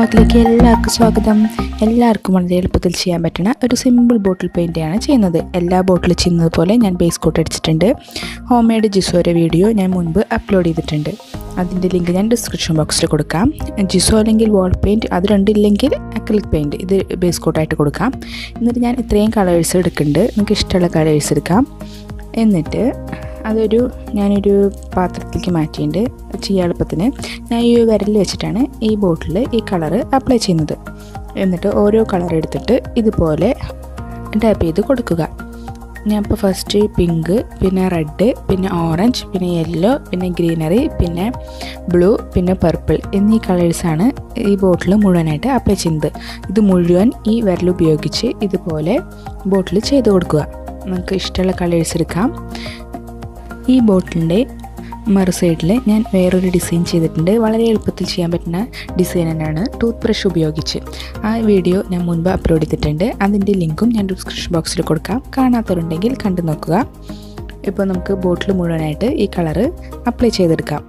ക്ലാസ്സിലേക്ക് എല്ലാവർക്കും സ്വാഗതം എല്ലാവർക്കും വളരെ എളുപ്പത്തിൽ ചെയ്യാൻ പറ്റുന്ന ഒരു സിമ്പിൾ ബോട്ടിൽ പെയിൻറ്റാണ് ചെയ്യുന്നത് എല്ലാ ബോട്ടിൽ ചെയ്യുന്നത് പോലെ ഞാൻ ബേസ് കോട്ട് അടിച്ചിട്ടുണ്ട് ഹോം മെയ്ഡ് ജിസോയുടെ വീഡിയോ ഞാൻ മുൻപ് അപ്ലോഡ് ചെയ്തിട്ടുണ്ട് അതിൻ്റെ ലിങ്ക് ഞാൻ ഡിസ്ക്രിപ്ഷൻ ബോക്സിൽ കൊടുക്കാം ജിസോ അല്ലെങ്കിൽ വാൾ പെയിൻറ്റ് അത് രണ്ടില്ലെങ്കിൽ അക്രിലിക് പെയിൻറ്റ് ഇത് ബേസ് കോട്ടായിട്ട് കൊടുക്കാം എന്നിട്ട് ഞാൻ ഇത്രയും കളേഴ്സ് എടുക്കുന്നുണ്ട് നിങ്ങൾക്ക് ഇഷ്ടമുള്ള കളേഴ്സ് എടുക്കാം എന്നിട്ട് അതൊരു ഞാനൊരു പാത്രത്തിലേക്ക് മാറ്റിയിട്ട് ചെയ്യാൻ എളുപ്പത്തിന് ഞാൻ ഈ വിരൽ വെച്ചിട്ടാണ് ഈ ബോട്ടിൽ ഈ കളറ് അപ്ലൈ ചെയ്യുന്നത് എന്നിട്ട് ഓരോ കളർ എടുത്തിട്ട് ഇതുപോലെ ടാപ്പ് ചെയ്ത് കൊടുക്കുക ഞാൻ ഇപ്പോൾ ഫസ്റ്റ് പിങ്ക് പിന്നെ റെഡ് പിന്നെ ഓറഞ്ച് പിന്നെ യെല്ലോ പിന്നെ ഗ്രീനറി പിന്നെ ബ്ലൂ പിന്നെ പർപ്പിൾ എന്നീ കളേഴ്സാണ് ഈ ബോട്ടിൽ മുഴുവനായിട്ട് അപ്ലൈ ചെയ്യുന്നത് ഇത് മുഴുവൻ ഈ വിരൽ ഉപയോഗിച്ച് ഇതുപോലെ ബോട്ടിൽ ചെയ്ത് കൊടുക്കുക നമുക്ക് ഇഷ്ടമുള്ള കളേഴ്സ് എടുക്കാം ഈ ബോട്ടിലിൻ്റെ മറു സൈഡിൽ ഞാൻ വേറൊരു ഡിസൈൻ ചെയ്തിട്ടുണ്ട് വളരെ എളുപ്പത്തിൽ ചെയ്യാൻ പറ്റുന്ന ഡിസൈൻ തന്നെയാണ് ടൂത്ത് ബ്രഷ് ഉപയോഗിച്ച് ആ വീഡിയോ ഞാൻ മുൻപ് അപ്ലോഡ് ചെയ്തിട്ടുണ്ട് അതിൻ്റെ ലിങ്കും ഞാൻ ഡിസ്ക്രിപ്ഷൻ ബോക്സിൽ കൊടുക്കാം കാണാത്തവരുണ്ടെങ്കിൽ കണ്ടു നോക്കുക ഇപ്പോൾ നമുക്ക് ബോട്ടിൽ മുഴുവനായിട്ട് ഈ കളറ് അപ്ലൈ ചെയ്തെടുക്കാം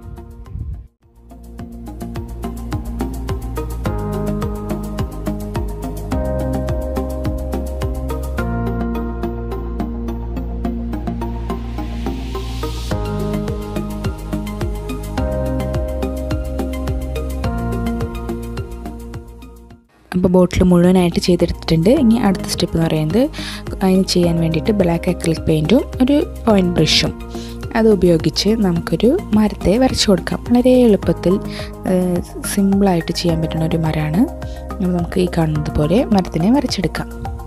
അപ്പോൾ ബോട്ടിൽ മുഴുവനായിട്ട് ചെയ്തെടുത്തിട്ടുണ്ട് ഇനി അടുത്ത സ്റ്റെപ്പ് എന്ന് പറയുന്നത് അതിന് ചെയ്യാൻ വേണ്ടിയിട്ട് ബ്ലാക്ക് അക്രിലിക് പെയിൻറ്റും ഒരു പോയിൻറ്റ് ബ്രഷും അത് ഉപയോഗിച്ച് നമുക്കൊരു മരത്തെ വരച്ചു കൊടുക്കാം വളരെ എളുപ്പത്തിൽ സിമ്പിളായിട്ട് ചെയ്യാൻ പറ്റുന്ന ഒരു മരമാണ് അപ്പോൾ നമുക്ക് ഈ കാണുന്നത് പോലെ മരത്തിനെ വരച്ചെടുക്കാം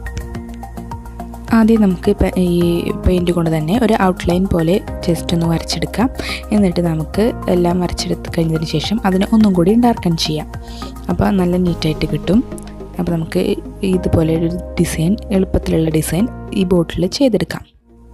ആദ്യം നമുക്ക് ഈ പെയിൻറ്റ് കൊണ്ട് തന്നെ ഒരു ഔട്ട്ലൈൻ പോലെ ജസ്റ്റ് ഒന്ന് വരച്ചെടുക്കാം എന്നിട്ട് നമുക്ക് എല്ലാം വരച്ചെടുത്ത് കഴിഞ്ഞതിന് ശേഷം അതിനെ ഒന്നും കൂടി ഡാർക്കൺ ചെയ്യാം അപ്പോൾ നല്ല നീറ്റായിട്ട് കിട്ടും അപ്പോൾ നമുക്ക് ഇതുപോലെ ഒരു ഡിസൈൻ എളുപ്പത്തിലുള്ള ഡിസൈൻ ഈ ബോട്ടിൽ ചെയ്തെടുക്കാം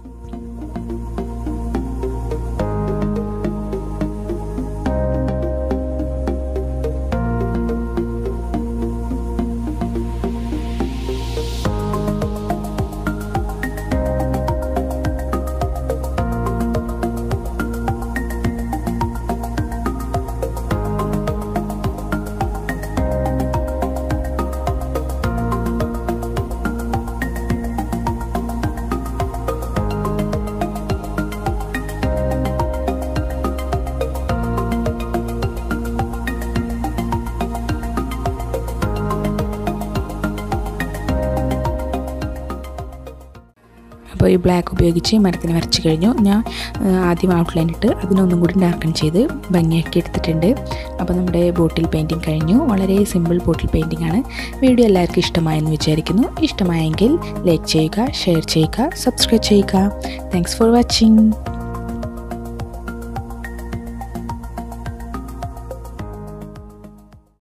അപ്പോൾ ഈ ബ്ലാക്ക് ഉപയോഗിച്ച് മരത്തിന് വരച്ച് കഴിഞ്ഞു ഞാൻ ആദ്യം ഔട്ട്ലൈൻ ഇട്ട് അതിനൊന്നും കൂടി ഡാർക്കൺ ചെയ്ത് ഭംഗിയാക്കി എടുത്തിട്ടുണ്ട് അപ്പോൾ നമ്മുടെ ബോട്ടിൽ പെയിൻറ്റിങ് കഴിഞ്ഞു വളരെ സിമ്പിൾ ബോട്ടിൽ പെയിൻറ്റിംഗ് ആണ് വീഡിയോ എല്ലാവർക്കും ഇഷ്ടമായെന്ന് വിചാരിക്കുന്നു ഇഷ്ടമായെങ്കിൽ ലൈക്ക് ചെയ്യുക ഷെയർ ചെയ്യുക സബ്സ്ക്രൈബ് ചെയ്യുക താങ്ക്സ് ഫോർ വാച്ചിങ്